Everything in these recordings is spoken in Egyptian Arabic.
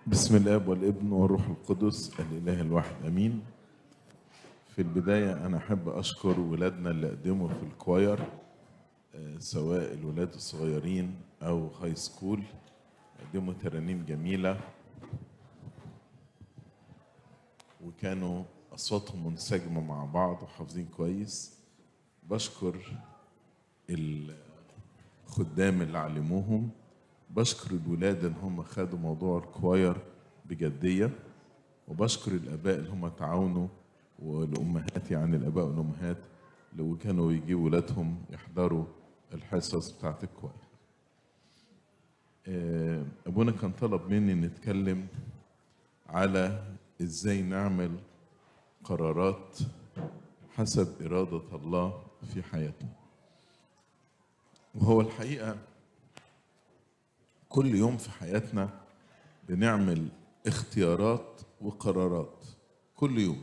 بسم الاب والابن والروح القدس الاله الواحد امين في البدايه انا احب اشكر ولادنا اللي قدموا في الكواير آه، سواء الولاد الصغيرين او هاي سكول قدموا ترانيم جميله وكانوا اصواتهم منسجمه مع بعض وحافظين كويس بشكر الخدام اللي علموهم بشكر الولاد ان هم خدوا موضوع الكواير بجديه وبشكر الاباء اللي هم تعاونوا والامهات يعني الاباء والامهات اللي كانوا يجيبوا ولادهم يحضروا الحصص بتاعت الكواير آه، ابونا كان طلب مني نتكلم على ازاي نعمل قرارات حسب اراده الله في حياتنا وهو الحقيقه كل يوم في حياتنا بنعمل اختيارات وقرارات كل يوم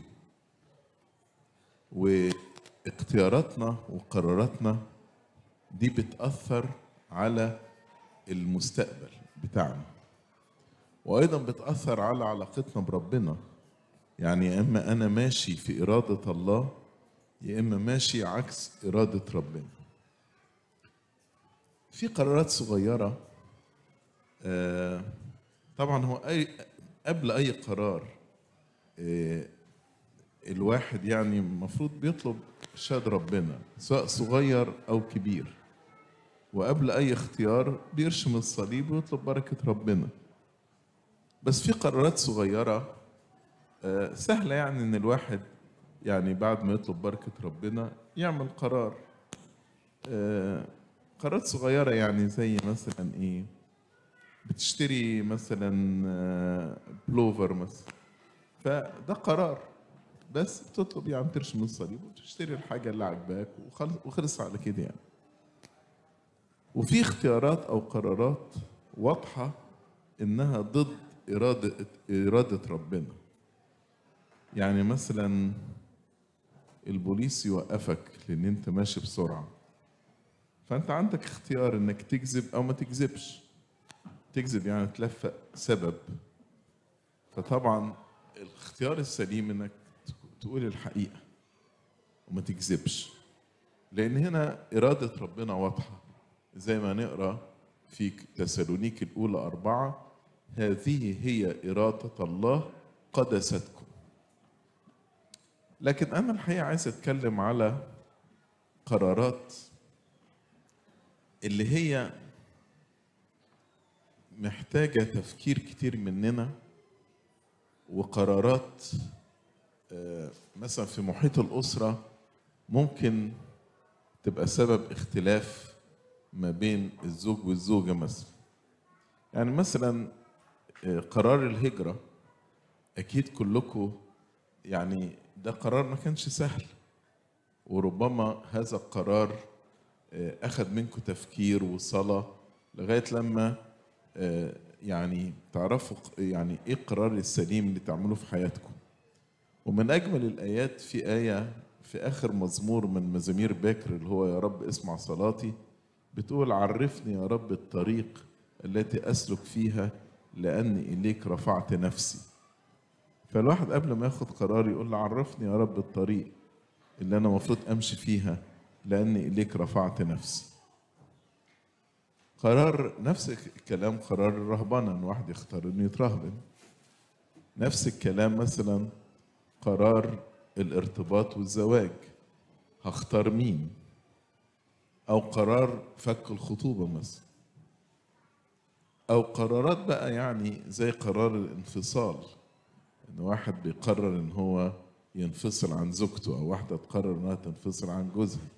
واختياراتنا وقراراتنا دي بتأثر على المستقبل بتاعنا وأيضا بتأثر على علاقتنا بربنا يعني يا إما أنا ماشي في إرادة الله يا إما ماشي عكس إرادة ربنا في قرارات صغيرة آه، طبعا هو أي قبل أي قرار آه، الواحد يعني المفروض بيطلب شهادة ربنا سواء صغير أو كبير وقبل أي اختيار بيرشم الصليب ويطلب بركة ربنا بس في قرارات صغيرة آه، سهلة يعني إن الواحد يعني بعد ما يطلب بركة ربنا يعمل قرار آه، قرارات صغيرة يعني زي مثلا إيه بتشتري مثلا آه، بلوفر مثلا فده قرار بس بتطلب يعني ترشم الصليب وتشتري الحاجة اللي عجباك وخلص وخلص على كده يعني وفي اختيارات أو قرارات واضحة إنها ضد إرادة إرادة ربنا يعني مثلا البوليس يوقفك لأن أنت ماشي بسرعة فأنت عندك اختيار إنك تكذب أو ما تكذبش تكذب يعني تلفق سبب فطبعا الاختيار السليم انك تقول الحقيقه وما تكذبش لان هنا اراده ربنا واضحه زي ما نقرا في تسالونيك الاولى اربعه هذه هي اراده الله قدستكم لكن انا الحقيقه عايز اتكلم على قرارات اللي هي محتاجة تفكير كتير مننا وقرارات آه، مثلا في محيط الأسرة ممكن تبقى سبب اختلاف ما بين الزوج والزوجة مثلا يعني مثلا آه، قرار الهجرة أكيد كلكم يعني ده قرار ما كانش سهل وربما هذا القرار آه، أخذ منكم تفكير وصلاة لغاية لما آه، يعني تعرفوا ق- يعني ايه القرار السليم اللي تعملوه في حياتكم ومن اجمل الايات في ايه في اخر مزمور من مزامير باكر اللي هو يا رب اسمع صلاتي بتقول عرفني يا رب الطريق التي اسلك فيها لاني اليك رفعت نفسي فالواحد قبل ما ياخد قرار يقول له عرفني يا رب الطريق اللي انا المفروض امشي فيها لاني اليك رفعت نفسي قرار نفس الكلام قرار الرهبنة ان واحد يختار انه يترهبن نفس الكلام مثلا قرار الارتباط والزواج هختار مين او قرار فك الخطوبة مثلا او قرارات بقى يعني زي قرار الانفصال ان واحد بيقرر ان هو ينفصل عن زوجته او واحدة تقرر انها تنفصل عن جوزها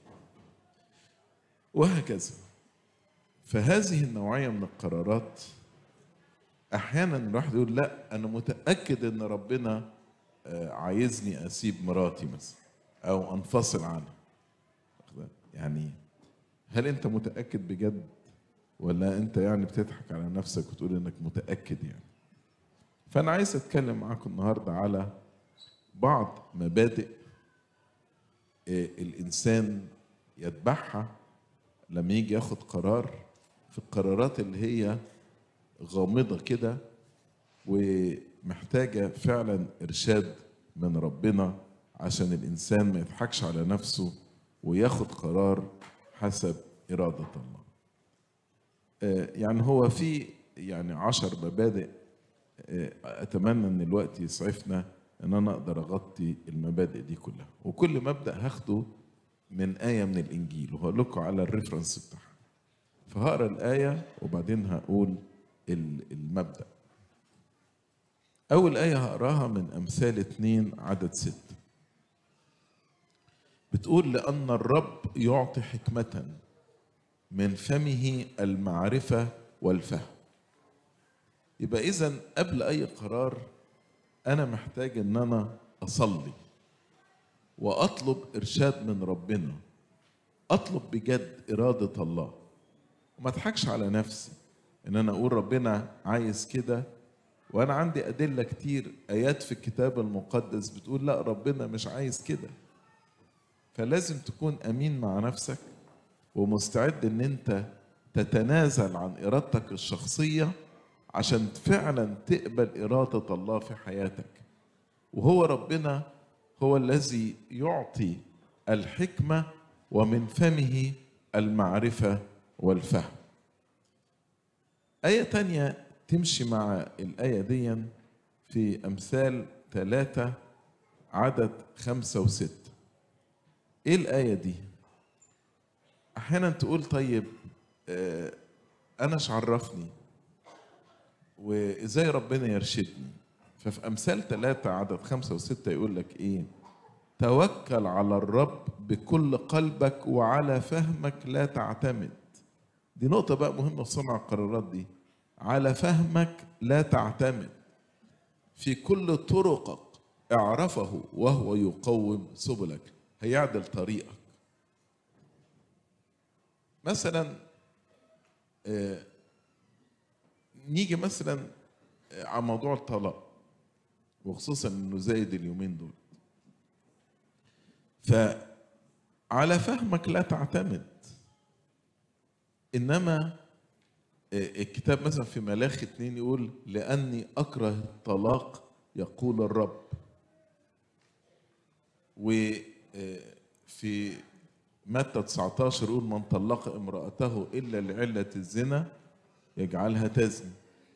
وهكذا فهذه النوعية من القرارات أحيانا الواحد يقول لا أنا متأكد إن ربنا آه، عايزني أسيب مراتي مثلا أو أنفصل عنها واخد- يعني هل أنت متأكد بجد ولا أنت يعني بتضحك على نفسك وتقول إنك متأكد يعني فأنا عايز أتكلم معاكم النهاردة على بعض مبادئ آه، الإنسان يتبعها لما يجي ياخد قرار في القرارات اللي هي غامضة كده ومحتاجة فعلا إرشاد من ربنا عشان الإنسان ما يضحكش على نفسه وياخد قرار حسب إرادة الله آه، يعني هو في يعني عشر مبادئ آه، أتمنى إن الوقت يسعفنا إن أنا أقدر أغطي المبادئ دي كلها وكل مبدأ هاخده من آية من الإنجيل وهقول لكم على الريفرنس بتاعها فهقرا الآية وبعدين هقول ال- المبدأ أول آية هقراها من أمثال اتنين عدد ستة بتقول لأن الرب يعطي حكمة من فمه المعرفة والفهم يبقى إذا قبل أي قرار أنا محتاج إن أنا أصلي وأطلب إرشاد من ربنا أطلب بجد إرادة الله وما اضحكش على نفسي إن أنا أقول ربنا عايز كده وأنا عندي أدلة كتير آيات في الكتاب المقدس بتقول لا ربنا مش عايز كده فلازم تكون أمين مع نفسك ومستعد إن أنت تتنازل عن إرادتك الشخصية عشان فعلا تقبل إرادة الله في حياتك وهو ربنا هو الذي يعطي الحكمة ومن فمه المعرفة والفهم آية تانية تمشي مع الآية دي في أمثال ثلاثة عدد خمسة وستة إيه الآية دي؟ أحيانا تقول طيب آه، أنا إيش عرفني وإزاي ربنا يرشدني ففي أمثال ثلاثة عدد خمسة وستة يقول لك إيه توكل على الرب بكل قلبك وعلى فهمك لا تعتمد دي نقطة بقى مهمة في صنع القرارات دي على فهمك لا تعتمد في كل طرقك اعرفه وهو يقوم سبلك هيعدل طريقك مثلا آه، نيجي مثلا آه، على موضوع الطلاق وخصوصا انه زايد اليومين دول فعلى فهمك لا تعتمد انما آه، الكتاب مثلا في ملاخي اتنين يقول لاني اكره الطلاق يقول الرب وفي متى 19 يقول من طلق امرأته إلا لعلة الزنا يجعلها تزني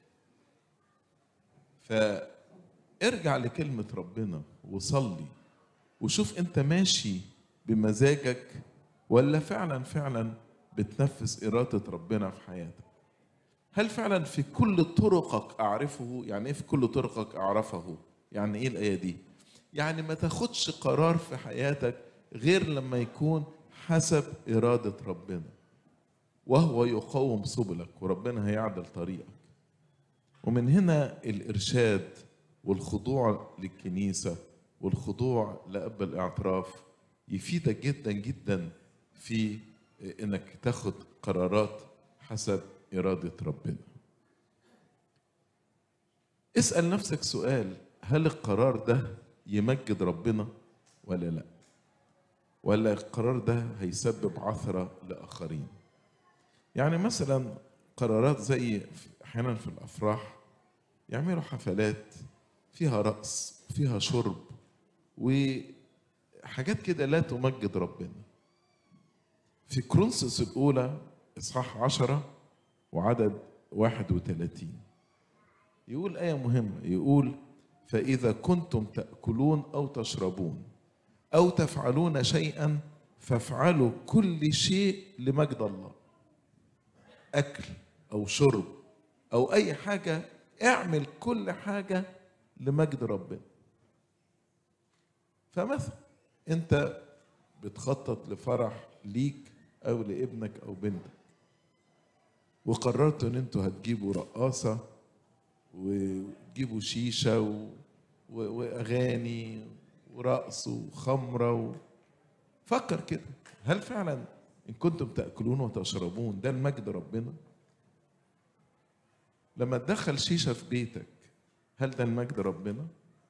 فارجع لكلمة ربنا وصلي وشوف انت ماشي بمزاجك ولا فعلا فعلا بتنفذ إرادة ربنا في حياتك هل فعلا في كل طرقك أعرفه يعني إيه في كل طرقك أعرفه يعني إيه الآية دي يعني ما تاخدش قرار في حياتك غير لما يكون حسب إرادة ربنا وهو يقوم سبلك وربنا هيعدل طريقك ومن هنا الإرشاد والخضوع للكنيسة والخضوع لأب الاعتراف يفيدك جدا جدا في إنك تاخد قرارات حسب إرادة ربنا اسأل نفسك سؤال هل القرار ده يمجد ربنا ولا لا ولا القرار ده هيسبب عثرة لآخرين يعني مثلا قرارات زي أحيانا في الأفراح يعملوا حفلات فيها رقص وفيها شرب وحاجات كده لا تمجد ربنا في كرونسوس الأولى إصحاح عشرة وعدد واحد وثلاثين يقول آية مهمة يقول فإذا كنتم تأكلون أو تشربون أو تفعلون شيئا فافعلوا كل شيء لمجد الله أكل أو شرب أو أي حاجة اعمل كل حاجة لمجد ربنا فمثلا أنت بتخطط لفرح ليك أو لابنك أو بنتك وقررتوا ان انتوا هتجيبوا رقاصة وتجيبوا شيشة و... و... واغاني ورقص وخمرة و... فكر كده هل فعلا ان كنتم تاكلون وتشربون ده المجد ربنا لما تدخل شيشة في بيتك هل ده المجد ربنا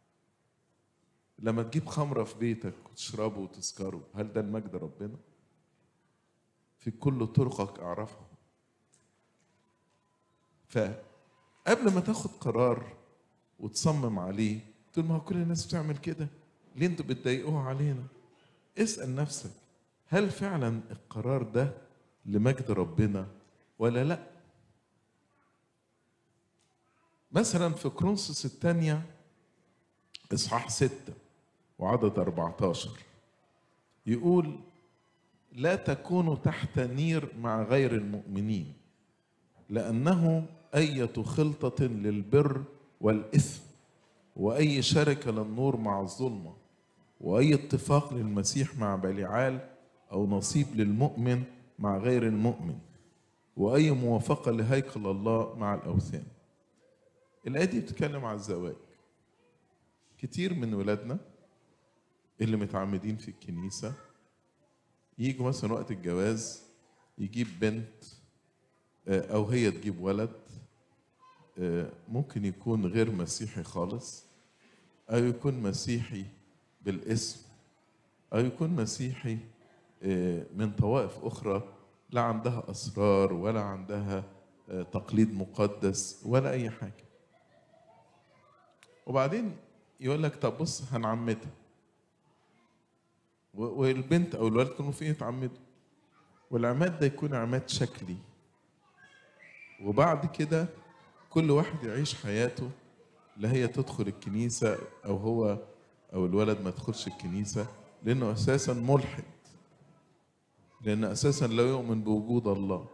لما تجيب خمرة في بيتك وتشربوا وتسكروا هل ده المجد ربنا في كل طرقك اعرفه فقبل ما تاخد قرار وتصمم عليه تقول ما هو كل الناس بتعمل كده ليه انتوا بتضايقوها علينا اسأل نفسك هل فعلا القرار ده لمجد ربنا ولا لا مثلا في كرونسوس الثانية إصحاح ستة وعدد 14 يقول لا تكونوا تحت نير مع غير المؤمنين لأنه أية خلطة للبر والإثم وأي شركة للنور مع الظلمة وأي اتفاق للمسيح مع بليعال أو نصيب للمؤمن مع غير المؤمن وأي موافقة لهيكل الله مع الأوثان الآية دي بتتكلم على الزواج كتير من ولادنا اللي متعمدين في الكنيسة يجوا مثلا وقت الجواز يجيب بنت آه، أو هي تجيب ولد آه، ممكن يكون غير مسيحي خالص أو يكون مسيحي بالاسم أو يكون مسيحي آه، من طوائف أخرى لا عندها أسرار ولا عندها آه، تقليد مقدس ولا أي حاجة وبعدين يقول لك طب بص هنعمدها و- والبنت او الولد يكونوا فين يتعمدوا والعماد ده يكون عماد شكلي وبعد كده كل واحد يعيش حياته لا هي تدخل الكنيسة أو هو أو الولد ما يدخلش الكنيسة لأنه أساسا ملحد لأن أساسا لا يؤمن بوجود الله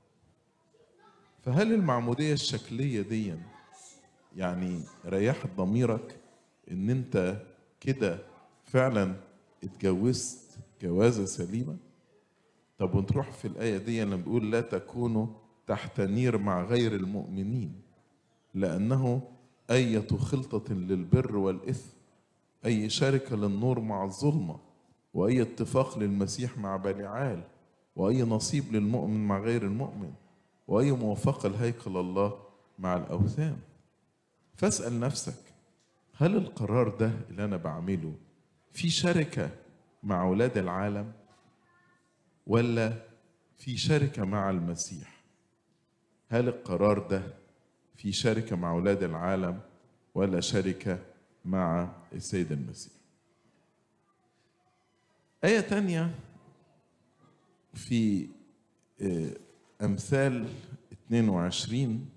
فهل المعمودية الشكلية دي يعني ريحت ضميرك ان انت كده فعلا اتجوزت جوازة سليمة طب ونروح في الآية دي لما بيقول لا تكونوا تحت نير مع غير المؤمنين لأنه أية خلطة للبر والإثم أي شركة للنور مع الظلمة وأي اتفاق للمسيح مع بليعال وأي نصيب للمؤمن مع غير المؤمن وأي موافقة لهيكل الله مع الأوثان فاسأل نفسك هل القرار ده اللي أنا بعمله في شركة مع أولاد العالم ولا في شركة مع المسيح هل القرار ده في شركة مع أولاد العالم ولا شركة مع السيد المسيح آية تانية في آه، أمثال 22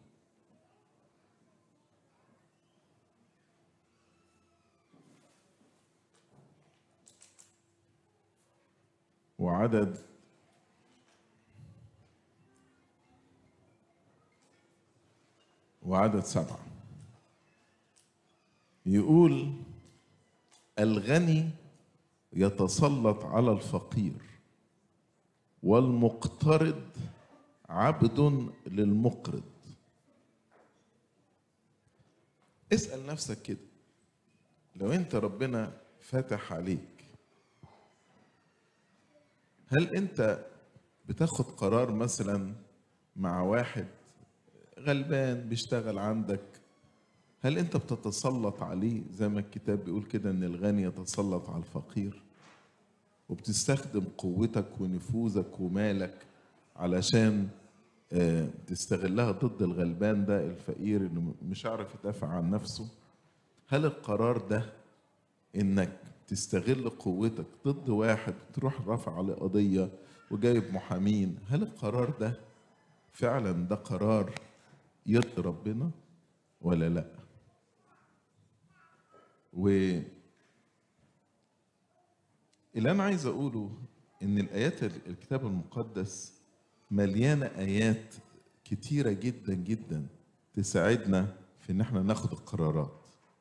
وعدد وعدد سبعة يقول الغني يتسلط على الفقير والمقترض عبد للمقرض اسأل نفسك كده لو انت ربنا فتح عليك هل انت بتاخد قرار مثلا مع واحد غلبان بيشتغل عندك هل انت بتتسلط عليه زي ما الكتاب بيقول كده ان الغني يتسلط على الفقير وبتستخدم قوتك ونفوذك ومالك علشان آه، تستغلها ضد الغلبان ده الفقير اللي مش عارف يدافع عن نفسه هل القرار ده انك تستغل قوتك ضد واحد تروح رافع عليه قضية وجايب محامين هل القرار ده فعلا ده قرار يرضي ربنا ولا لا و اللي انا عايز اقوله ان الايات الكتاب المقدس مليانه ايات كتيره جدا جدا تساعدنا في ان احنا ناخد القرارات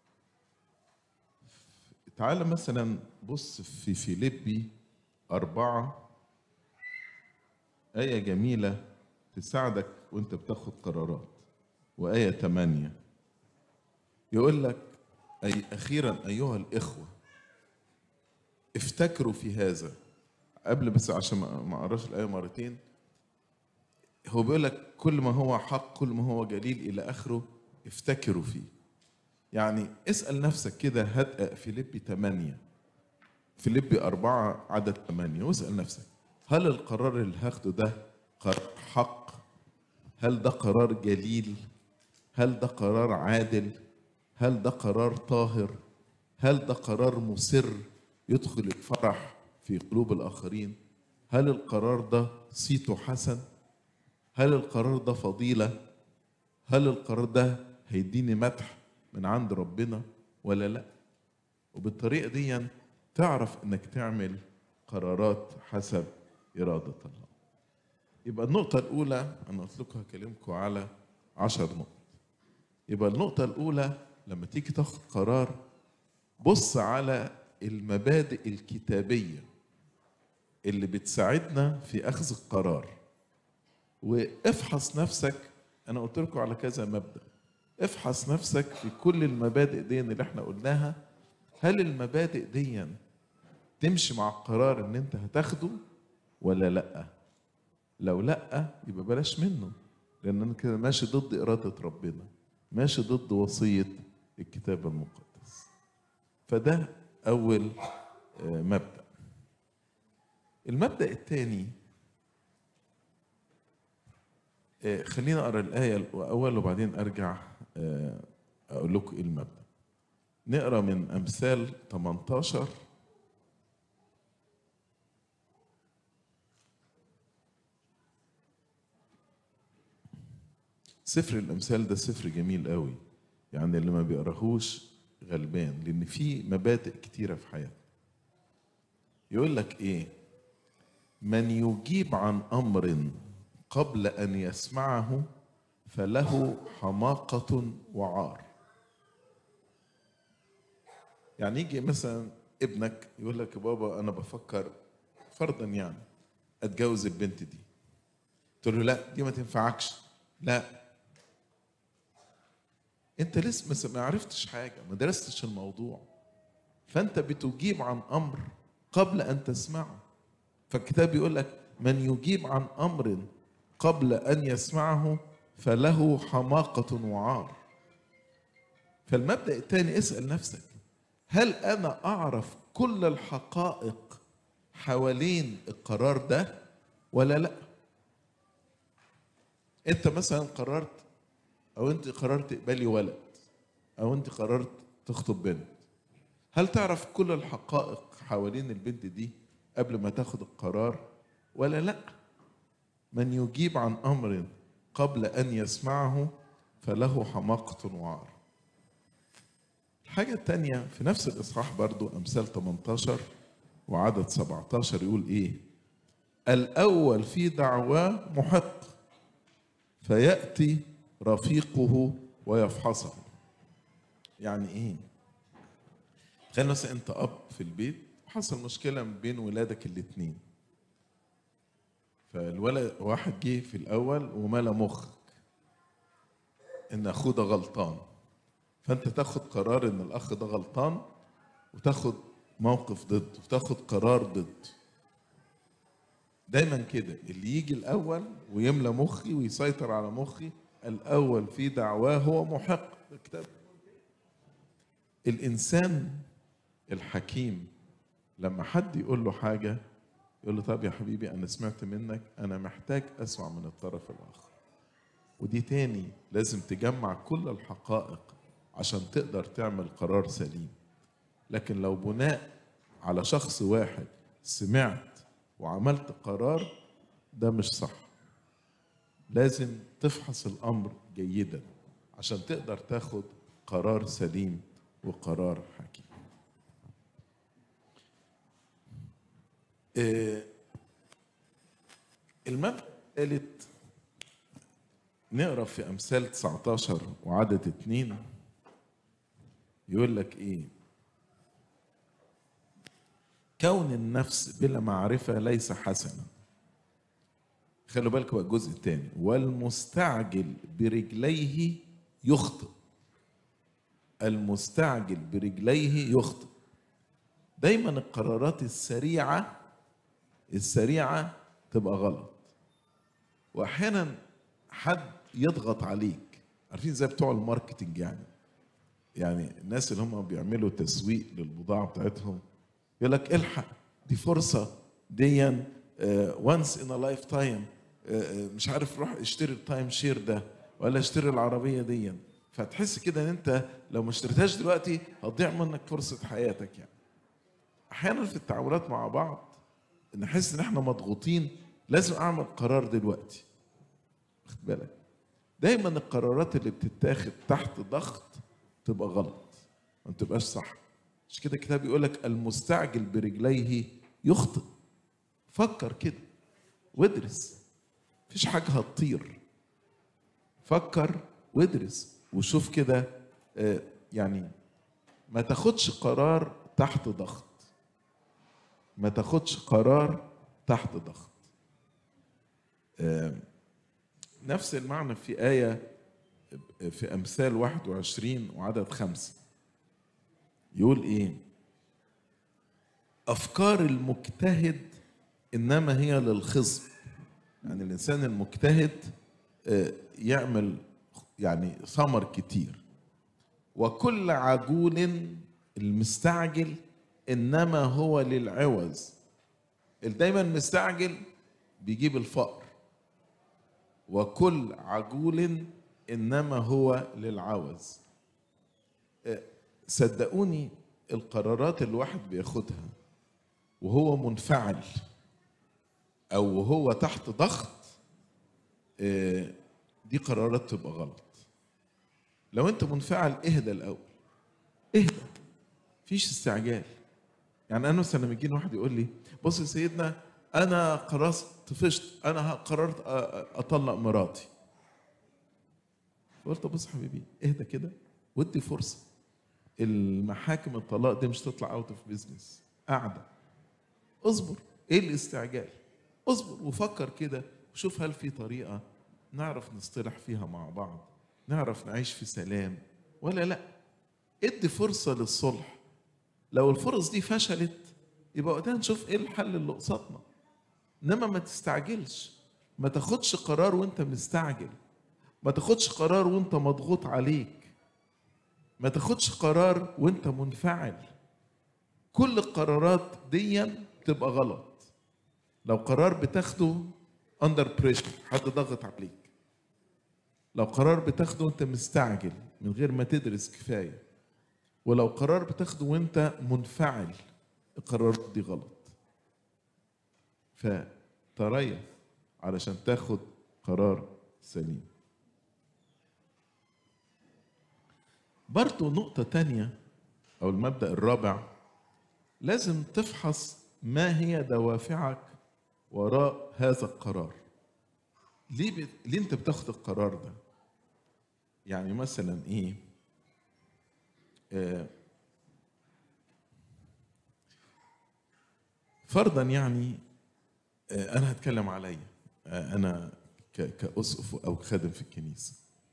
تعال مثلا بص في فيليبي أربعة آية جميلة تساعدك وانت بتاخد قرارات وآية ثمانية يقول لك أي أخيرا أيها الإخوة افتكروا في هذا قبل بس عشان ما ما اقراش الآية مرتين هو بيقول لك كل ما هو حق كل ما هو جليل إلى آخره افتكروا فيه يعني اسأل نفسك كده هات فيليبي 8 فيليبي 4 عدد 8 واسأل نفسك هل القرار اللي هاخده ده قرار حق؟ هل ده قرار جليل؟ هل ده قرار عادل؟ هل ده قرار طاهر هل ده قرار مسر يدخل الفرح في قلوب الآخرين هل القرار ده صيته حسن هل القرار ده فضيلة هل القرار ده هيديني مدح من عند ربنا ولا لا وبالطريقة دي تعرف انك تعمل قرارات حسب إرادة الله يبقى النقطة الأولى أنا قلت لكم هكلمكم على عشر نقط يبقى النقطة الأولى لما تيجي تاخد قرار بص على المبادئ الكتابية اللي بتساعدنا في أخذ القرار وافحص نفسك أنا قلت لكم على كذا مبدأ افحص نفسك في كل المبادئ دي اللي احنا قلناها هل المبادئ دي تمشي مع القرار ان انت هتاخده ولا لا لو لا يبقى بلاش منه لان انا كده ماشي ضد اراده ربنا ماشي ضد وصيه الكتاب المقدس فده اول مبدا المبدا الثاني خلينا اقرا الايه الاول وبعدين ارجع اقول لكم ايه المبدا نقرا من امثال 18 سفر الامثال ده سفر جميل قوي يعني اللي ما بيقراهوش غلبان لان فيه مبادئ كتيره في حياتنا يقول لك ايه من يجيب عن امر قبل ان يسمعه فله حماقه وعار يعني يجي مثلا ابنك يقول لك يا بابا انا بفكر فرضا يعني اتجوز البنت دي تقول له لا دي ما تنفعكش لا انت لسه ما عرفتش حاجه ما درستش الموضوع فانت بتجيب عن امر قبل ان تسمعه فالكتاب يقول لك من يجيب عن امر قبل ان يسمعه فله حماقه وعار فالمبدا الثاني اسال نفسك هل انا اعرف كل الحقائق حوالين القرار ده ولا لا انت مثلا قررت او انت قررت تقبلي ولد او انت قررت تخطب بنت هل تعرف كل الحقائق حوالين البنت دي قبل ما تاخد القرار ولا لا من يجيب عن امر قبل ان يسمعه فله حماقه وعار الحاجة التانية في نفس الإصحاح برضو أمثال 18 وعدد 17 يقول إيه؟ الأول في دعواه محق فيأتي رفيقه ويفحصه يعني إيه؟ تخيل مثلا أنت أب في البيت حصل مشكلة بين ولادك الاتنين فالولد واحد جه في الأول وملا مخك إن أخوه ده غلطان فانت تاخد قرار ان الاخ ده غلطان وتاخد موقف ضده وتاخد قرار ضده دايما كده اللي يجي الاول ويملى مخي ويسيطر على مخي الاول في دعواه هو محق الكتاب الانسان الحكيم لما حد يقول له حاجه يقول له طب يا حبيبي انا سمعت منك انا محتاج اسمع من الطرف الاخر ودي تاني لازم تجمع كل الحقائق عشان تقدر تعمل قرار سليم لكن لو بناء على شخص واحد سمعت وعملت قرار ده مش صح لازم تفحص الامر جيدا عشان تقدر تاخد قرار سليم وقرار حكيم آه، المبدأ الثالث نقرا في امثال 19 وعدد اتنين يقول لك ايه كون النفس بلا معرفة ليس حسنا خلوا بالكم بقى الجزء الثاني والمستعجل برجليه يخطئ المستعجل برجليه يخطئ دايما القرارات السريعة السريعة تبقى غلط واحيانا حد يضغط عليك عارفين زي بتوع الماركتنج يعني يعني الناس اللي هم بيعملوا تسويق للبضاعه بتاعتهم يقول لك الحق دي فرصه دي وانس ان لايف تايم مش عارف روح اشتري التايم شير ده ولا اشتري العربيه دي فتحس كده ان انت لو ما اشتريتهاش دلوقتي هتضيع منك فرصه حياتك يعني احيانا في التعاملات مع بعض نحس ان احنا مضغوطين لازم اعمل قرار دلوقتي خد بالك دايما القرارات اللي بتتاخد تحت ضغط تبقى غلط ما تبقاش صح مش كده الكتاب يقول لك المستعجل برجليه يخطئ فكر كده وادرس مفيش حاجه هتطير فكر وادرس وشوف كده آه، يعني ما تاخدش قرار تحت ضغط ما تاخدش قرار تحت ضغط آه، نفس المعنى في آية في أمثال 21 وعدد خمسة يقول إيه أفكار المجتهد إنما هي للخصب يعني الإنسان المجتهد آه، يعمل يعني ثمر كتير وكل عجول المستعجل إنما هو للعوز اللي دايما مستعجل بيجيب الفقر وكل عجول انما هو للعوز آه، صدقوني القرارات اللي الواحد بياخدها وهو منفعل او وهو تحت ضغط آه، دي قرارات تبقى غلط لو انت منفعل اهدى الاول اهدى مفيش استعجال يعني انا مثلا لما يجيني واحد يقول لي بص يا سيدنا انا قررت طفشت انا قررت أ- أ- اطلق مراتي قلت بص حبيبي اهدى كده ودي فرصه المحاكم الطلاق دي مش تطلع اوت اوف بيزنس قاعده اصبر ايه الاستعجال اصبر وفكر كده وشوف هل في طريقه نعرف نصطلح فيها مع بعض نعرف نعيش في سلام ولا لا ادي فرصه للصلح لو الفرص دي فشلت يبقى وقتها نشوف ايه الحل اللي قصادنا انما ما تستعجلش ما تاخدش قرار وانت مستعجل ما تاخدش قرار وانت مضغوط عليك ما تاخدش قرار وانت منفعل كل القرارات دي تبقى غلط لو قرار بتاخده اندر بريشر حد ضغط عليك لو قرار بتاخده وانت مستعجل من غير ما تدرس كفايه ولو قرار بتاخده وانت منفعل القرارات دي غلط فتريث علشان تاخد قرار سليم برضو نقطة تانية أو المبدأ الرابع لازم تفحص ما هي دوافعك وراء هذا القرار ليه, ب... ليه انت بتاخد القرار ده يعني مثلا ايه آه فرضا يعني آه انا هتكلم عليا آه انا ك... كاسقف او خادم في الكنيسه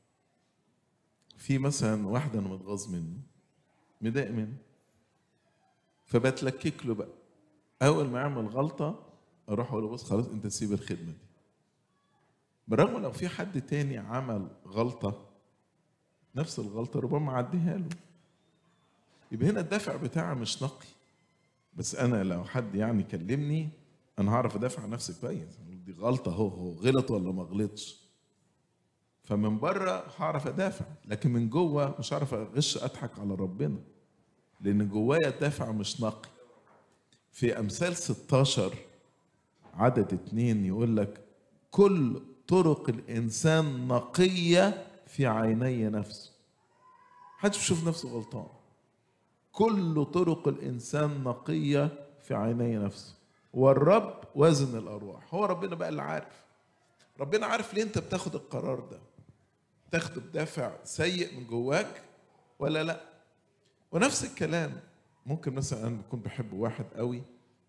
في مثلا واحده انا متغاظ منه مضايق منه فبتلكك له بقى اول ما يعمل غلطه اروح اقول له بص خلاص انت سيب الخدمه دي بالرغم لو في حد تاني عمل غلطه نفس الغلطه ربما اعديها له يبقى هنا الدافع بتاعي مش نقي بس انا لو حد يعني كلمني انا هعرف ادافع عن نفسي كويس دي غلطه هو هو غلط ولا ما غلطش فمن بره هعرف ادافع لكن من جوه مش هعرف اغش اضحك على ربنا لان جوايا الدافع مش نقي في امثال 16 عدد اتنين يقول لك كل طرق الانسان نقيه في عيني نفسه محدش بيشوف نفسه غلطان كل طرق الانسان نقيه في عيني نفسه والرب وازن الارواح هو ربنا بقى اللي عارف ربنا عارف ليه انت بتاخد القرار ده تاخده بدافع سيء من جواك ولا لا ونفس الكلام ممكن مثلا انا بكون بحب واحد قوي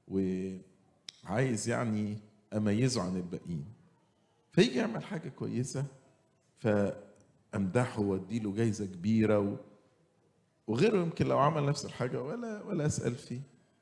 وعايز يعني اميزه عن الباقيين فيجي يعمل حاجه كويسه فامدحه واديله جايزه كبيره و... وغيره يمكن لو عمل نفس الحاجه ولا ولا اسال فيه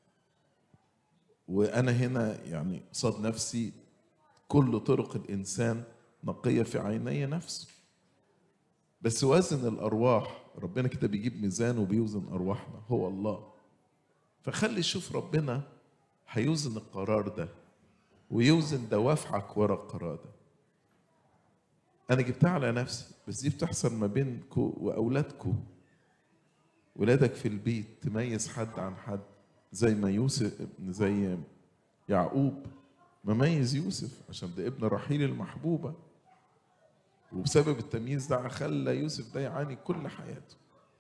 وانا هنا يعني قصاد نفسي كل طرق الانسان نقيه في عيني نفسه بس وزن الارواح ربنا كده بيجيب ميزان وبيوزن ارواحنا هو الله فخلي شوف ربنا هيوزن القرار ده ويوزن دوافعك ورا القرار ده انا جبتها على نفسي بس دي بتحصل ما بينكم واولادكم ولادك في البيت تميز حد عن حد زي ما يوسف زي يعقوب مميز يوسف عشان ده ابن رحيل المحبوبه وبسبب التمييز ده خلى يوسف ده يعاني كل حياته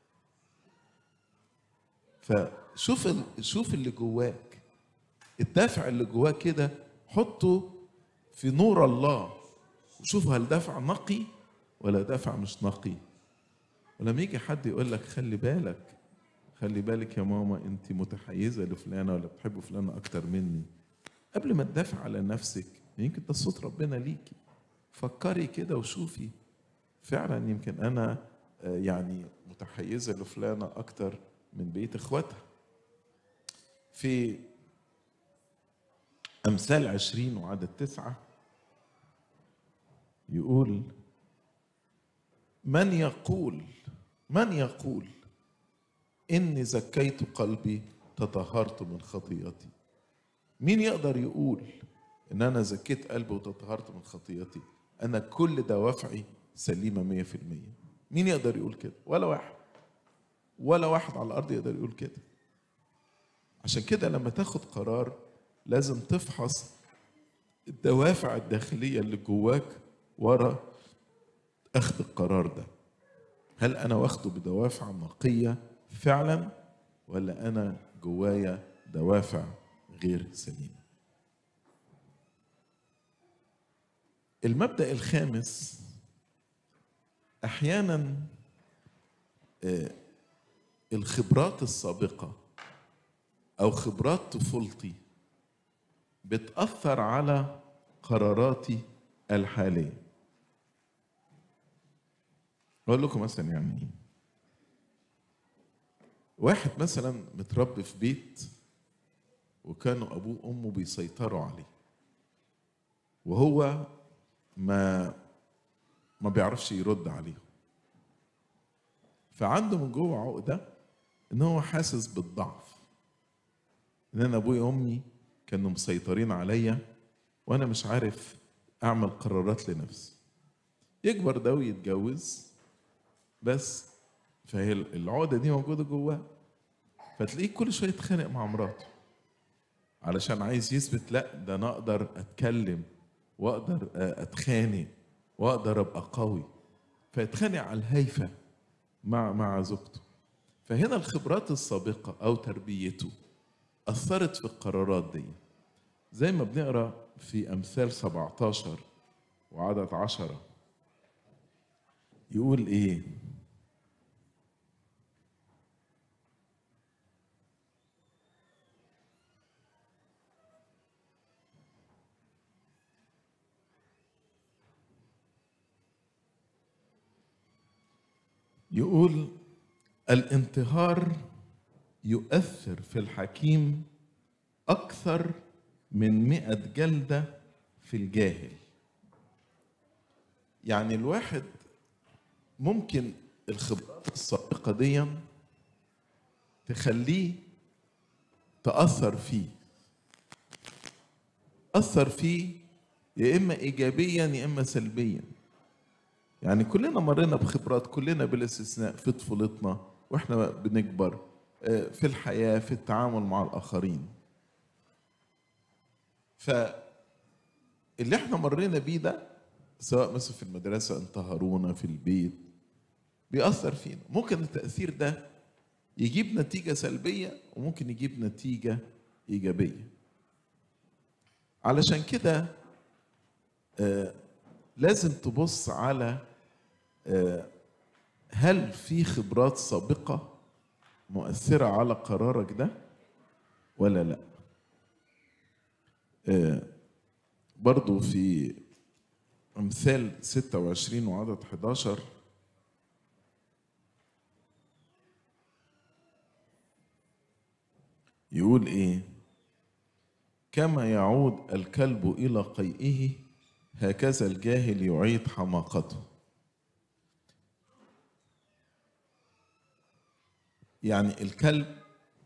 فشوف ال... شوف اللي جواك الدافع اللي جواك كده حطه في نور الله وشوف هل دافع نقي ولا دافع مش نقي ولما يجي حد يقول لك خلي بالك خلي بالك يا ماما انت متحيزه لفلانه ولا بتحب فلانه اكتر مني قبل ما تدافع على نفسك يمكن ده صوت ربنا ليكي فكري كده وشوفي فعلا يمكن انا يعني متحيزه لفلانه اكتر من بقيه اخواتها في امثال عشرين وعدد تسعه يقول من يقول من يقول اني زكيت قلبي تطهرت من خطيئتي مين يقدر يقول ان انا زكيت قلبي وتطهرت من خطيئتي انا كل دوافعي سليمه مية في المية مين يقدر يقول كده ولا واحد ولا واحد على الارض يقدر يقول كده عشان كده لما تاخد قرار لازم تفحص الدوافع الداخليه اللي جواك ورا اخذ القرار ده هل انا واخده بدوافع نقيه فعلا ولا انا جوايا دوافع غير سليمه المبدا الخامس احيانا الخبرات السابقه او خبرات طفولتي بتاثر على قراراتي الحاليه اقول لكم مثلا يعني ايه واحد مثلا متربي في بيت وكانوا ابوه وامه بيسيطروا عليه وهو ما ما بيعرفش يرد عليهم فعنده من جوه عقده ان هو حاسس بالضعف ان انا ابويا وامي كانوا مسيطرين عليا وانا مش عارف اعمل قرارات لنفسي يكبر ده ويتجوز بس فهي العقده دي موجوده جواه فتلاقيه كل شويه يتخانق مع مراته علشان عايز يثبت لا ده انا اقدر اتكلم واقدر اتخانق واقدر ابقى قوي فيتخانق على الهيفه مع مع زوجته فهنا الخبرات السابقه او تربيته اثرت في القرارات دي زي ما بنقرا في امثال 17 وعدد عشرة يقول ايه يقول الانتهار يؤثر في الحكيم أكثر من مئة جلدة في الجاهل يعني الواحد ممكن الخبرات السابقة دي تخليه تأثر فيه أثر فيه يا إما إيجابيا يا إما سلبيا يعني كلنا مرينا بخبرات كلنا بلا استثناء في طفولتنا واحنا بنكبر في الحياه في التعامل مع الاخرين فاللي احنا مرينا بيه ده سواء مثلا في المدرسه انتهرونا في البيت بيأثر فينا ممكن التأثير ده يجيب نتيجة سلبية وممكن يجيب نتيجة إيجابية علشان كده آه لازم تبص على هل في خبرات سابقة مؤثرة على قرارك ده ولا لا برضو في أمثال 26 وعدد 11 يقول إيه كما يعود الكلب إلى قيئه هكذا الجاهل يعيد حماقته يعني الكلب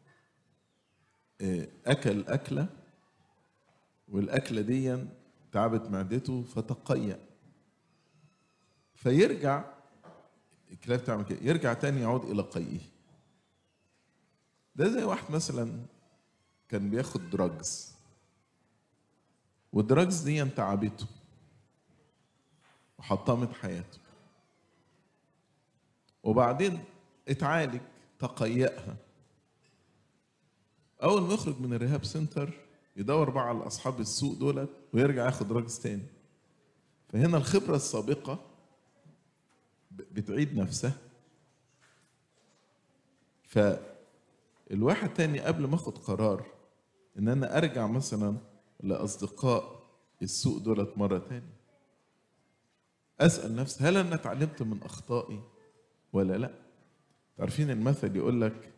اكل اكله والاكله دي تعبت معدته فتقيأ فيرجع الكلاب تعمل كده يرجع تاني يعود الى قيئه ده زي واحد مثلا كان بياخد دراجز والدراجز دي تعبته وحطمت حياته وبعدين اتعالج تقيأها اول ما يخرج من الرهاب سنتر يدور بقى على اصحاب السوق دولت ويرجع ياخد دراجز تاني فهنا الخبره السابقه بتعيد نفسها فالواحد تاني قبل ما اخد قرار ان انا ارجع مثلا لاصدقاء السوق دولت مره تاني اسال نفسي هل انا اتعلمت من اخطائي ولا لا تعرفين المثل يقول لك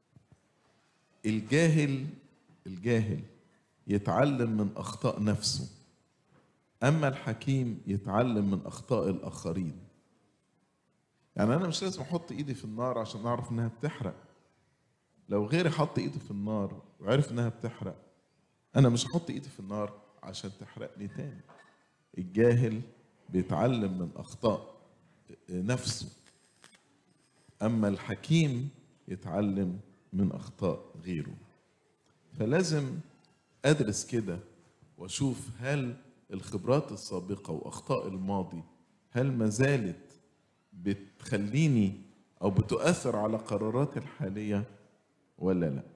الجاهل الجاهل يتعلم من اخطاء نفسه اما الحكيم يتعلم من اخطاء الاخرين يعني انا مش لازم احط ايدي في النار عشان اعرف انها بتحرق لو غيري حط ايده في النار وعرف انها بتحرق انا مش هحط ايدي في النار عشان تحرقني تاني الجاهل بيتعلم من اخطاء نفسه اما الحكيم يتعلم من اخطاء غيره فلازم ادرس كده واشوف هل الخبرات السابقه واخطاء الماضي هل ما زالت بتخليني او بتؤثر على قراراتي الحاليه ولا لا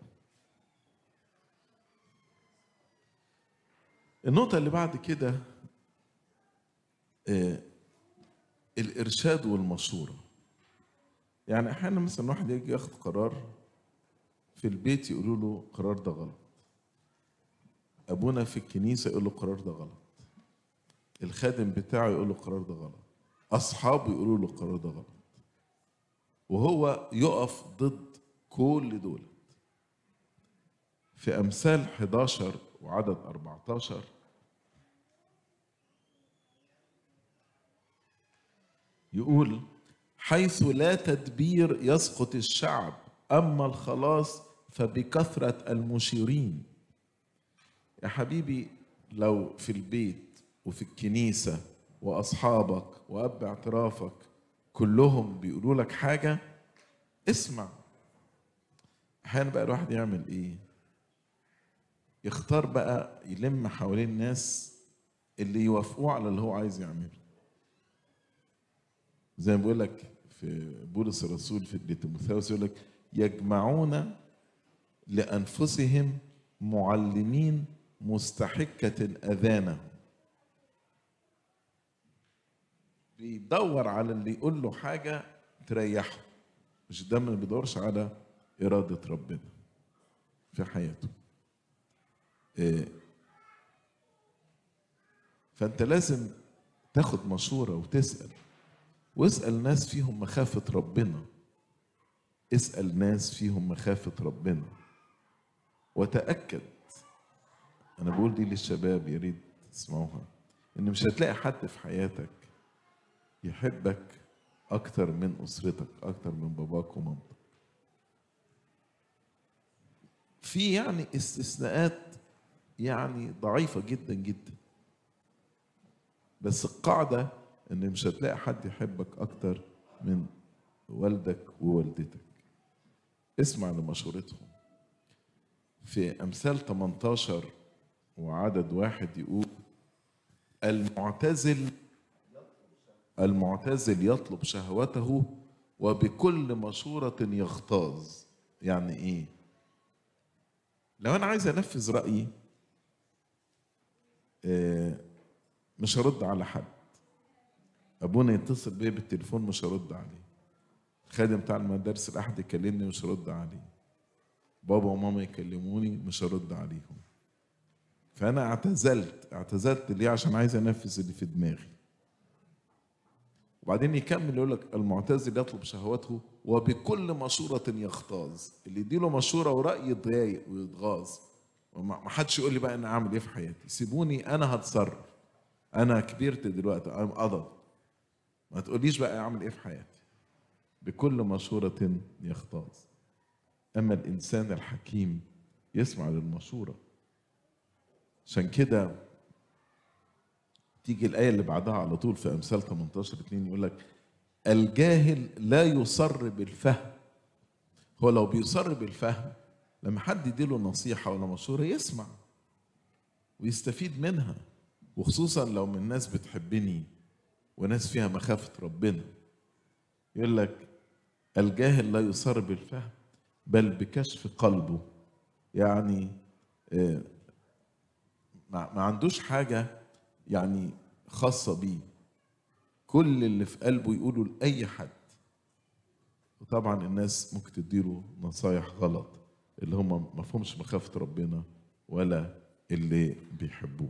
النقطه اللي بعد كده آه الارشاد والمشوره يعني احيانا مثلا واحد يجي ياخد قرار في البيت يقولوا له القرار ده غلط ابونا في الكنيسه يقول له القرار ده غلط الخادم بتاعه يقول له القرار ده غلط اصحابه يقولوا له القرار ده غلط وهو يقف ضد كل دول في امثال 11 وعدد 14 يقول حيث لا تدبير يسقط الشعب اما الخلاص فبكثره المشيرين يا حبيبي لو في البيت وفي الكنيسه واصحابك واب اعترافك كلهم بيقولوا لك حاجه اسمع احيانا بقى الواحد يعمل ايه يختار بقى يلم حوالين الناس اللي يوافقوه على اللي هو عايز يعمله زي ما بيقول لك في بولس الرسول في لتيموثاوس يقول لك يجمعون لانفسهم معلمين مستحكه اذانهم بيدور على اللي يقول له حاجه تريحه مش ده ما بيدورش على اراده ربنا في حياته إيه فانت لازم تاخد مشوره وتسال واسال ناس فيهم مخافه ربنا اسال ناس فيهم مخافه ربنا وتاكد انا بقول دي للشباب يا ريت تسمعوها ان مش هتلاقي حد في حياتك يحبك اكتر من اسرتك اكتر من باباك ومامتك في يعني استثناءات يعني ضعيفه جدا جدا بس القاعده ان مش هتلاقي حد يحبك اكتر من والدك ووالدتك اسمع لمشورتهم في امثال 18 وعدد واحد يقول المعتزل المعتزل يطلب شهوته وبكل مشورة يغتاظ يعني ايه لو انا عايز انفذ رأيي مش هرد على حد ابونا يتصل بيا بالتليفون مش هرد عليه الخادم بتاع المدارس الاحد يكلمني مش هرد عليه بابا وماما يكلموني مش هرد عليهم فانا اعتزلت اعتزلت ليه عشان عايز انفذ اللي في دماغي وبعدين يكمل يقول لك المعتزل يطلب شهوته وبكل مشورة يغتاظ اللي يديله مشورة ورأي يتضايق ويتغاظ ما حدش يقول لي بقى انا اعمل ايه في حياتي سيبوني انا هتصرف انا كبرت دلوقتي ام قضى ما تقوليش بقى اعمل ايه في حياتي بكل مشورة يغتاظ اما الانسان الحكيم يسمع للمشورة عشان كده تيجي الآية اللي بعدها على طول في أمثال 18 2 يقول لك الجاهل لا يصر بالفهم هو لو بيصر بالفهم لما حد يديله نصيحة ولا مشورة يسمع ويستفيد منها وخصوصا لو من ناس بتحبني وناس فيها مخافة ربنا يقول لك الجاهل لا يصر بالفهم بل بكشف قلبه يعني آه، ما ما عندوش حاجة يعني خاصة بيه كل اللي في قلبه يقوله لأي حد وطبعا الناس ممكن تديله نصايح غلط اللي هم ما فهمش مخافة ربنا ولا اللي بيحبوه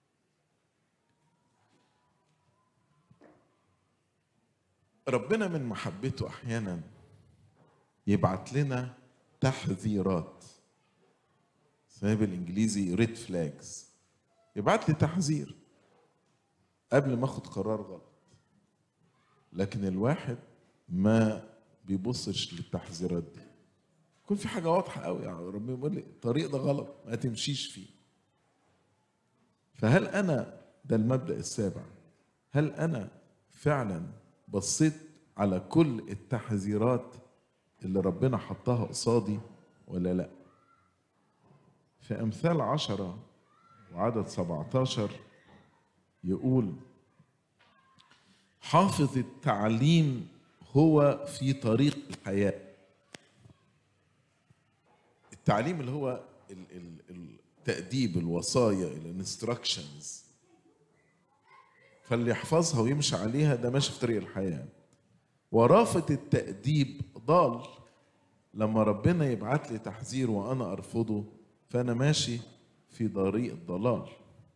ربنا من محبته احيانا يبعت لنا تحذيرات اسمها بالانجليزي ريد فلاجز يبعت لي تحذير قبل ما اخد قرار غلط لكن الواحد ما بيبصش للتحذيرات دي يكون في حاجه واضحه قوي يعني ربنا بيقول لي الطريق ده غلط ما تمشيش فيه فهل انا ده المبدا السابع هل انا فعلا بصيت على كل التحذيرات اللي ربنا حطها قصادي ولا لا في امثال عشرة وعدد 17 يقول حافظ التعليم هو في طريق الحياه التعليم اللي هو ال- ال- التأديب الوصايا الانستراكشنز فاللي يحفظها ويمشي عليها ده ماشي في طريق الحياة ورافة التأديب ضال لما ربنا يبعت لي تحذير وأنا أرفضه فأنا ماشي في طريق الضلال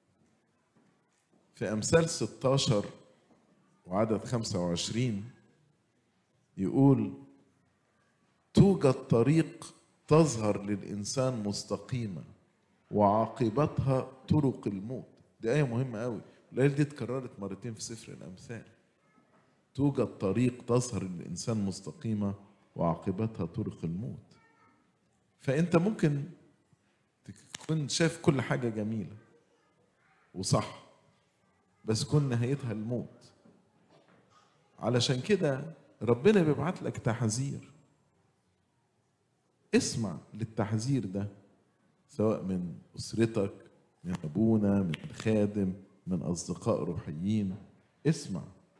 في أمثال 16 وعدد 25 يقول توجد طريق تظهر للإنسان مستقيمة وعاقبتها طرق الموت دي آية مهمة قوي الآية دي اتكررت مرتين في سفر الأمثال توجد طريق تظهر للإنسان مستقيمة وعاقبتها طرق الموت فأنت ممكن تكون شايف كل حاجة جميلة وصح بس تكون نهايتها الموت علشان كده ربنا بيبعت لك تحذير اسمع للتحذير ده سواء من اسرتك من ابونا من الخادم من اصدقاء روحيين اسمع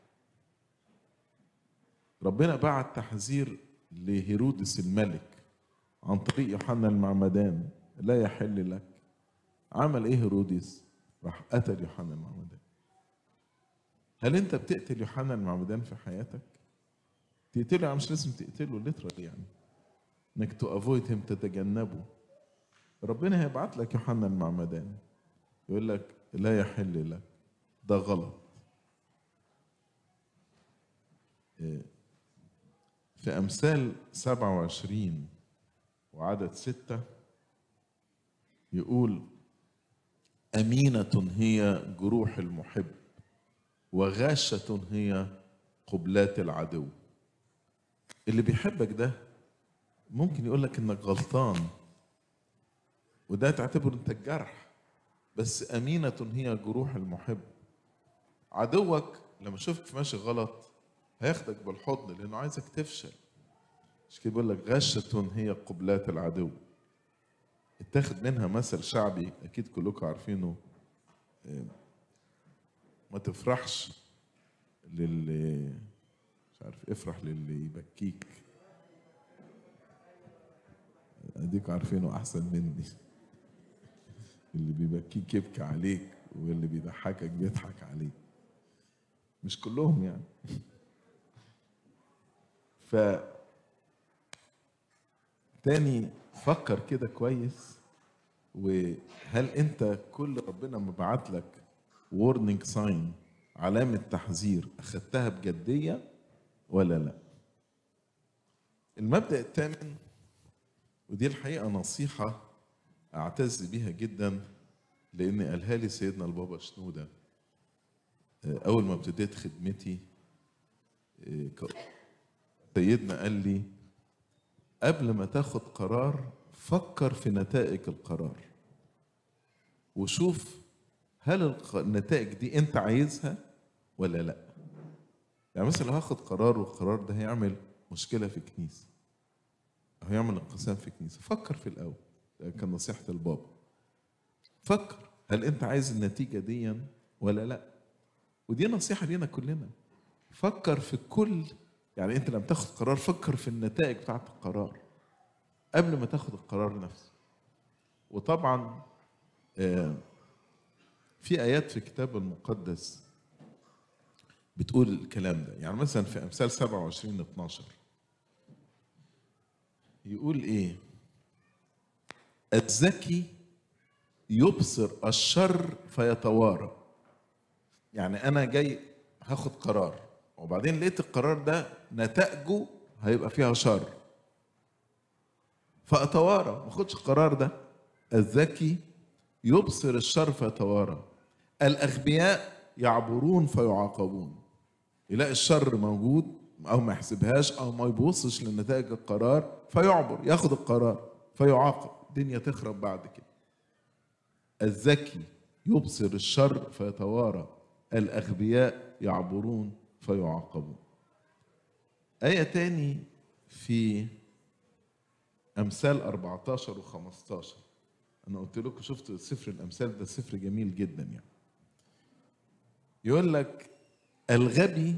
ربنا بعت تحذير لهيرودس الملك عن طريق يوحنا المعمدان لا يحل لك عمل ايه هيرودس راح قتل يوحنا المعمدان هل انت بتقتل يوحنا المعمدان في حياتك تقتله يعني مش لازم تقتله ليترالي يعني انك تو افويد هيم تتجنبه ربنا هيبعت لك يوحنا المعمدان يقول لك لا يحل لك ده غلط إيه، في أمثال 27 وعدد ستة يقول أمينة هي جروح المحب وغاشة هي قبلات العدو اللي بيحبك ده ممكن يقول لك انك غلطان وده تعتبره انت الجرح بس أمينة هي جروح المحب عدوك لما يشوفك ماشي غلط هياخدك بالحضن لأنه عايزك تفشل مش كده بيقول لك غشة هي قبلات العدو اتاخد منها مثل شعبي أكيد كلكم عارفينه إيه، ما تفرحش للي مش عارف افرح للي يبكيك اديك عارفينه احسن مني اللي بيبكيك يبكي عليك واللي بيضحكك بيضحك عليك مش كلهم يعني ف تاني فكر كده كويس وهل انت كل ربنا مبعت لك warning ساين علامة تحذير أخدتها بجدية ولا لا المبدأ الثامن ودي الحقيقة نصيحة أعتز بيها جدا لأن قالها لي سيدنا البابا شنودة آه، أول ما ابتديت خدمتي آه، ك- سيدنا قال لي قبل ما تاخد قرار فكر في نتائج القرار وشوف هل الق- النتائج دي انت عايزها ولا لا يعني مثلا لو هاخد قرار والقرار ده هيعمل مشكله في كنيسه او هيعمل انقسام في كنيسه فكر في الاول ده كان نصيحه البابا فكر هل انت عايز النتيجه دي ولا لا ودي نصيحه لينا كلنا فكر في كل يعني انت لما تاخد قرار فكر في النتائج بتاعت القرار قبل ما تاخد القرار نفسه وطبعا آه، في ايات في الكتاب المقدس بتقول الكلام ده يعني مثلا في امثال 27 12 يقول ايه الذكي يبصر الشر فيتوارى يعني انا جاي هاخد قرار وبعدين لقيت القرار ده نتائجه هيبقى فيها شر فاتوارى ما اخدش القرار ده الذكي يبصر الشر فيتوارى الاغبياء يعبرون فيعاقبون يلاقي الشر موجود او ما يحسبهاش او ما يبصش لنتائج القرار فيعبر ياخد القرار فيعاقب الدنيا تخرب بعد كده الذكي يبصر الشر فيتوارى الأغبياء يعبرون فيعاقبون آية تاني في أمثال 14 و 15 أنا قلت لكم شفت سفر الأمثال ده سفر جميل جدا يعني يقول لك الغبي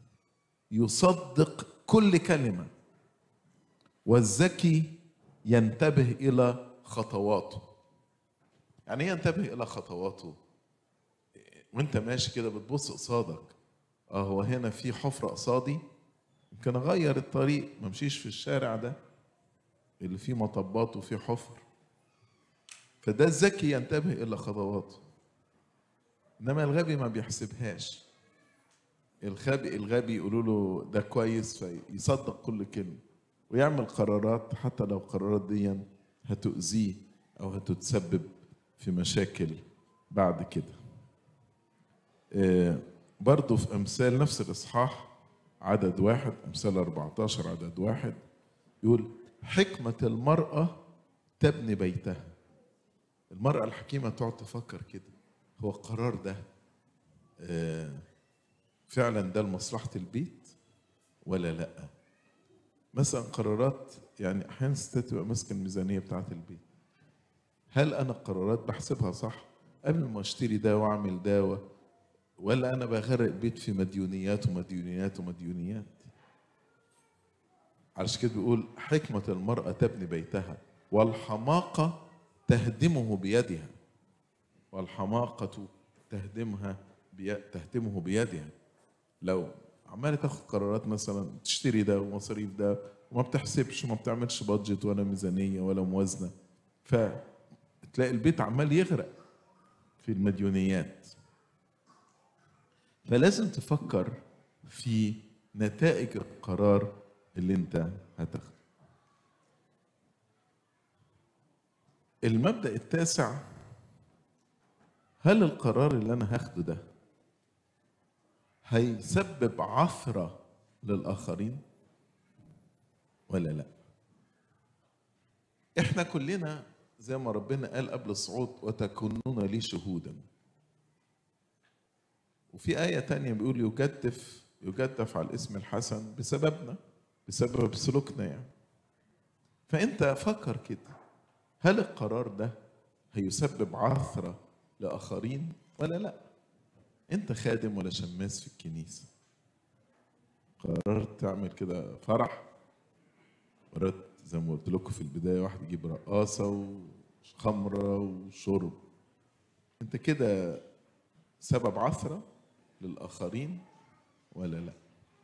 يصدق كل كلمة والذكي ينتبه إلى خطواته يعني ايه ينتبه الى خطواته وانت ماشي كده بتبص قصادك اه هو هنا في حفره قصادي يمكن اغير الطريق ما امشيش في الشارع ده اللي فيه مطبات وفيه حفر فده الذكي ينتبه الى خطواته انما الغبي ما بيحسبهاش الغبي الغبي يقولوا له ده كويس فيصدق كل كلمه ويعمل قرارات حتى لو القرارات دي هتؤذيه او هتتسبب في مشاكل بعد كده آه، برضو في أمثال نفس الإصحاح عدد واحد أمثال 14 عدد واحد يقول حكمة المرأة تبني بيتها المرأة الحكيمة تقعد تفكر كده هو القرار ده آه، فعلا ده لمصلحة البيت ولا لا مثلا قرارات يعني أحيانا الستات تبقى ماسكة الميزانية بتاعة البيت هل انا القرارات بحسبها صح قبل ما اشتري ده واعمل ده و... ولا انا بغرق بيت في مديونيات ومديونيات ومديونيات علشان كده بيقول حكمة المرأة تبني بيتها والحماقة تهدمه بيدها والحماقة تهدمها بي... تهدمه بيدها لو عمالة تاخد قرارات مثلا تشتري ده ومصاريف ده وما بتحسبش وما بتعملش بادجت ولا ميزانية ولا موازنة ف تلاقي البيت عمال يغرق في المديونيات فلازم تفكر في نتائج القرار اللي انت هتاخده المبدأ التاسع هل القرار اللي انا هاخده ده هيسبب عثرة للآخرين ولا لا احنا كلنا زي ما ربنا قال قبل الصعود وتكونون لي شهودا وفي آية تانية بيقول يجدف يجدف على الاسم الحسن بسببنا بسبب سلوكنا يعني فأنت فكر كده هل القرار ده هيسبب عثرة لآخرين ولا لا أنت خادم ولا شماس في الكنيسة قررت تعمل كده فرح قررت زي ما قلت لكم في البدايه واحد يجيب رقاصه وخمره وشرب انت كده سبب عثره للاخرين ولا لا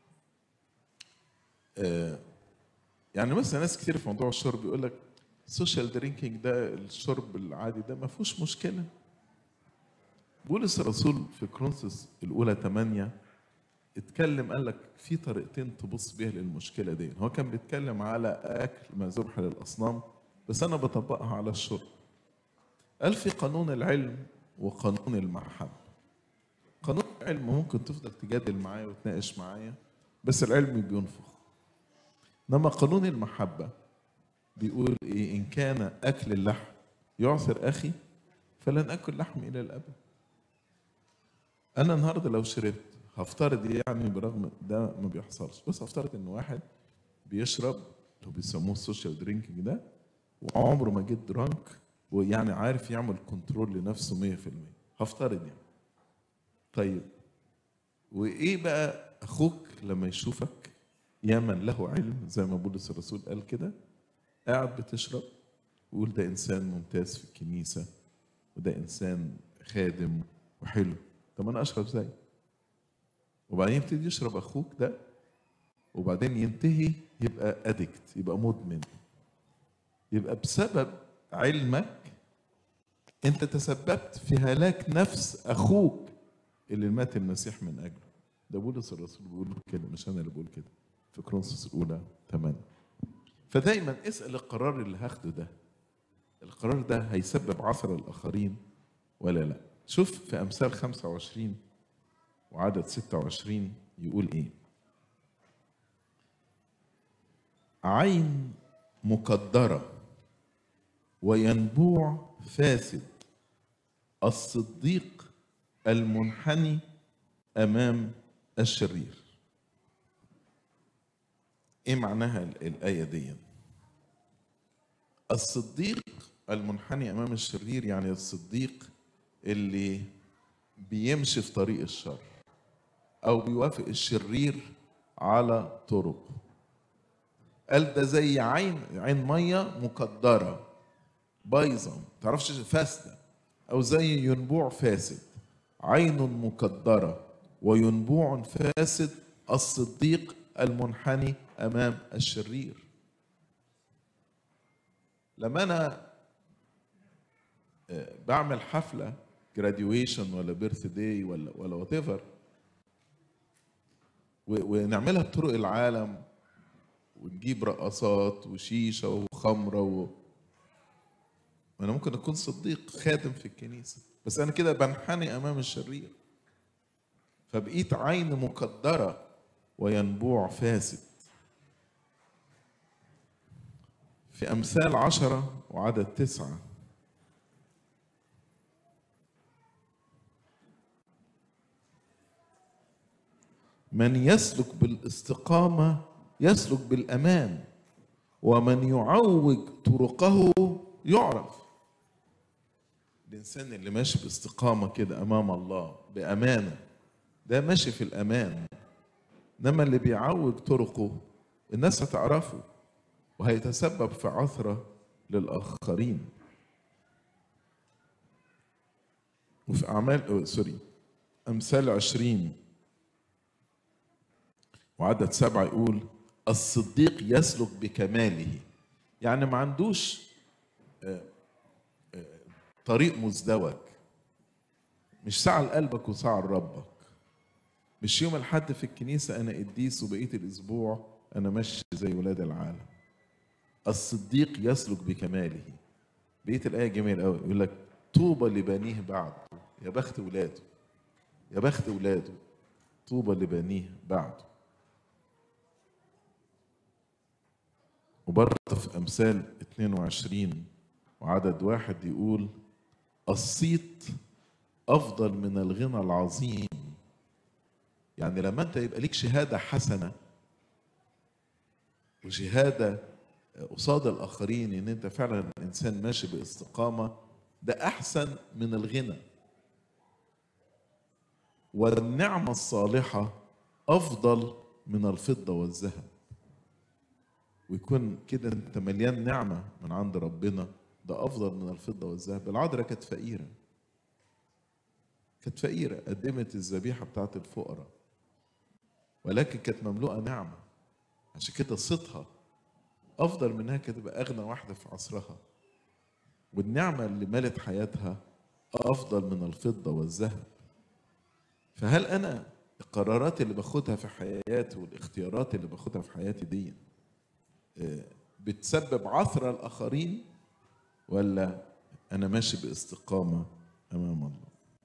آه يعني مثلا ناس كتير في موضوع الشرب يقول لك السوشيال درينكينج ده الشرب العادي ده ما فيهوش مشكله بولس الرسول في كرونسوس الاولى 8 اتكلم قال لك في طريقتين تبص بيها للمشكله دي هو كان بيتكلم على اكل ما ذبح للاصنام بس انا بطبقها على الشرب قال في قانون العلم وقانون المحبه قانون العلم ممكن تفضل تجادل معايا وتناقش معايا بس العلم بينفخ انما قانون المحبه بيقول ايه ان كان اكل اللحم يعثر اخي فلن اكل لحم الى الابد انا النهارده لو شربت هفترض يعني برغم ده ما بيحصلش بس هفترض ان واحد بيشرب اللي بيسموه السوشيال درينكينج ده وعمره ما جه درانك ويعني عارف يعمل كنترول لنفسه 100% هفترض يعني طيب وايه بقى اخوك لما يشوفك يا من له علم زي ما بولس الرسول قال كده قاعد بتشرب ويقول ده انسان ممتاز في الكنيسه وده انسان خادم وحلو طب انا اشرب زي وبعدين يبتدي يشرب اخوك ده وبعدين ينتهي يبقى ادكت يبقى مدمن يبقى بسبب علمك انت تسببت في هلاك نفس اخوك اللي مات المسيح من اجله ده بولس الرسول بيقول كده مش انا اللي بقول كده في كرونسوس الاولى 8 فدايما اسال القرار اللي هاخده ده القرار ده هيسبب عثر الاخرين ولا لا شوف في امثال 25 وعدد 26 يقول ايه عين مقدره وينبوع فاسد الصديق المنحني امام الشرير ايه معناها الايه دي الصديق المنحني امام الشرير يعني الصديق اللي بيمشي في طريق الشر او بيوافق الشرير على طرقه قال ده زي عين عين ميه مقدره بايظه ما تعرفش فاسده او زي ينبوع فاسد عين مقدره وينبوع فاسد الصديق المنحني امام الشرير لما انا بعمل حفله جراديويشن ولا بيرث داي ولا ولا وات ايفر ونعملها بطرق العالم ونجيب رقصات وشيشه وخمره و... انا ممكن اكون صديق خادم في الكنيسه بس انا كده بنحني امام الشرير فبقيت عين مقدره وينبوع فاسد في امثال عشره وعدد تسعه من يسلك بالاستقامه يسلك بالامان ومن يعوج طرقه يعرف الانسان اللي ماشي باستقامه كده امام الله بامانه ده ماشي في الامان انما اللي بيعوج طرقه الناس هتعرفه وهيتسبب في عثره للاخرين وفي اعمال سوري امثال عشرين وعدد سبعة يقول الصديق يسلك بكماله يعني ما عندوش طريق مزدوج مش سعى لقلبك وسعى لربك مش يوم الحد في الكنيسة أنا قديس وبقية الأسبوع أنا ماشي زي ولاد العالم الصديق يسلك بكماله بقية الآية جميلة قوي يقول لك طوبى لبنيه بعد يا بخت ولاده يا بخت ولاده طوبى لبنيه بعده وبرضه في أمثال 22 وعدد واحد يقول الصيت أفضل من الغنى العظيم يعني لما أنت يبقى ليك شهادة حسنة وشهادة قصاد الآخرين إن أنت فعلا إنسان ماشي باستقامة ده أحسن من الغنى والنعمة الصالحة أفضل من الفضة والذهب ويكون كده انت مليان نعمه من عند ربنا ده افضل من الفضه والذهب العذراء كانت فقيره كانت فقيره قدمت الذبيحه بتاعت الفقراء ولكن كانت مملوءه نعمه عشان كده صيتها افضل منها كانت تبقى اغنى واحده في عصرها والنعمه اللي ملت حياتها افضل من الفضه والذهب فهل انا القرارات اللي باخدها في حياتي والاختيارات اللي باخدها في حياتي دي بتسبب عثرة الآخرين ولا أنا ماشي باستقامة أمام الله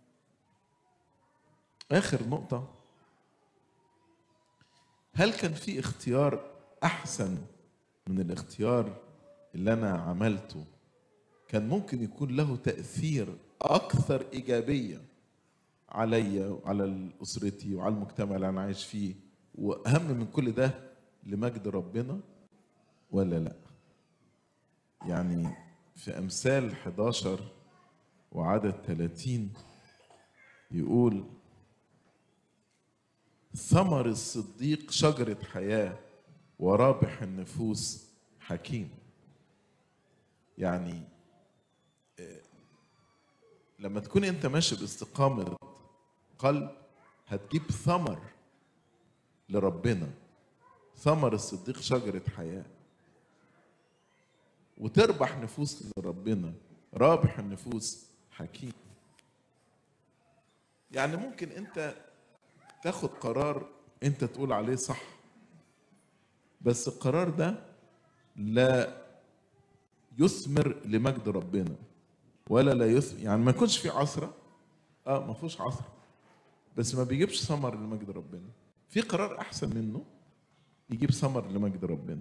آخر نقطة هل كان في اختيار أحسن من الاختيار اللي أنا عملته كان ممكن يكون له تأثير أكثر إيجابية عليا وعلى اسرتي وعلى المجتمع اللي انا عايش فيه واهم من كل ده لمجد ربنا ولا لا يعني في امثال 11 وعدد 30 يقول ثمر الصديق شجرة حياة ورابح النفوس حكيم يعني آه، لما تكون انت ماشي باستقامة قلب هتجيب ثمر لربنا ثمر الصديق شجرة حياة وتربح نفوس لربنا رابح النفوس حكيم يعني ممكن انت تاخد قرار انت تقول عليه صح بس القرار ده لا يثمر لمجد ربنا ولا لا يثمر يعني ما يكونش في عصرة اه ما فيهوش عصرة بس ما بيجيبش ثمر لمجد ربنا في قرار احسن منه يجيب ثمر لمجد ربنا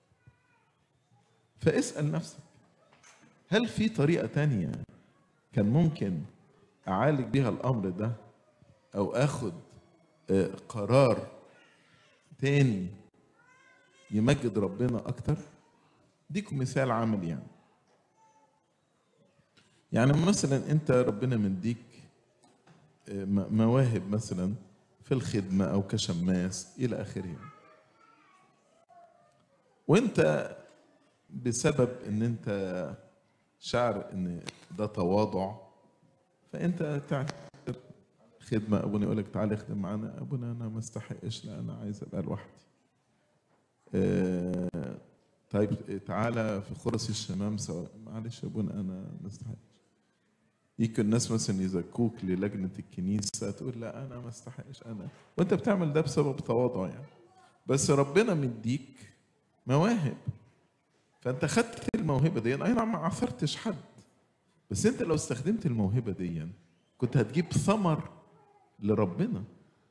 فاسأل نفسك هل في طريقة تانية كان ممكن أعالج بيها الأمر ده أو آخد آه، قرار تاني يمجد ربنا أكتر ديكم مثال عملي يعني يعني مثلا أنت ربنا مديك آه، م- مواهب مثلا في الخدمة أو كشماس إلى آخره يعني. وأنت بسبب ان انت شعر ان ده تواضع فانت تعمل خدمه ابونا يقول لك تعالى اخدم معانا ابونا انا ما استحقش لا انا عايز ابقى لوحدي آه، طيب تعالى في خرس الشمام سواء معلش يا ابونا انا ما استحقش يجي الناس مثلا يزكوك للجنه الكنيسه تقول لا انا ما استحقش انا وانت بتعمل ده بسبب تواضع يعني بس ربنا مديك مواهب فانت خدت الموهبه دي اي نعم ما عثرتش حد بس انت لو استخدمت الموهبه دي كنت هتجيب ثمر لربنا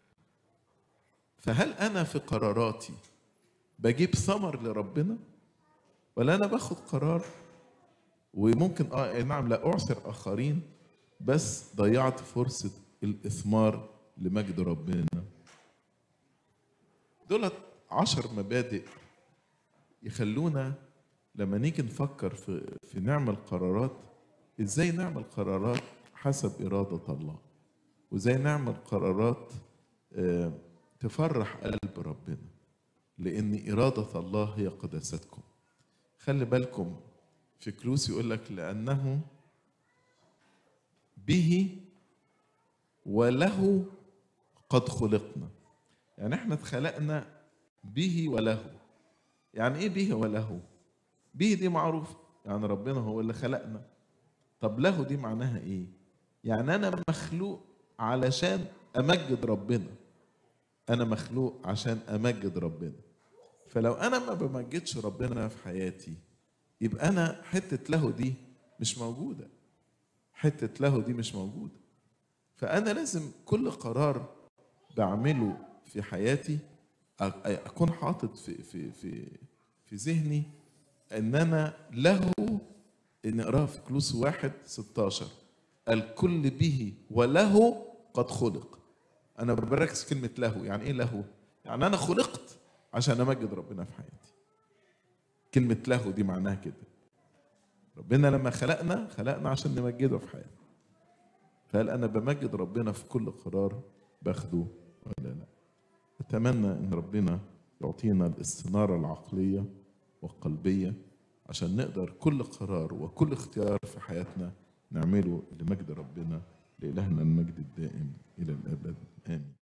فهل انا في قراراتي بجيب ثمر لربنا ولا انا باخد قرار وممكن اه أي نعم لا اعثر اخرين بس ضيعت فرصه الاثمار لمجد ربنا دولت عشر مبادئ يخلونا لما نيجي نفكر في في نعمل قرارات ازاي نعمل قرارات حسب إرادة الله وازاي نعمل قرارات آه، تفرح قلب ربنا لأن إرادة الله هي قداستكم خلي بالكم في كلوس يقول لك لأنه به وله قد خلقنا يعني احنا اتخلقنا به وله يعني ايه به وله به دي معروف يعني ربنا هو اللي خلقنا طب له دي معناها ايه يعني انا مخلوق علشان امجد ربنا انا مخلوق عشان امجد ربنا فلو انا ما بمجدش ربنا في حياتي يبقى انا حته له دي مش موجوده حته له دي مش موجوده فانا لازم كل قرار بعمله في حياتي أ- اكون حاطط في في في في ذهني ان انا له نقراها في كلوس واحد 16 الكل به وله قد خلق انا بركز كلمه له يعني ايه له يعني انا خلقت عشان امجد ربنا في حياتي كلمه له دي معناها كده ربنا لما خلقنا خلقنا عشان نمجده في حياتنا فهل انا بمجد ربنا في كل قرار باخده ولا لا اتمنى ان ربنا يعطينا الاستناره العقليه والقلبيه عشان نقدر كل قرار وكل اختيار في حياتنا نعمله لمجد ربنا لإلهنا المجد الدائم إلى الأبد آمين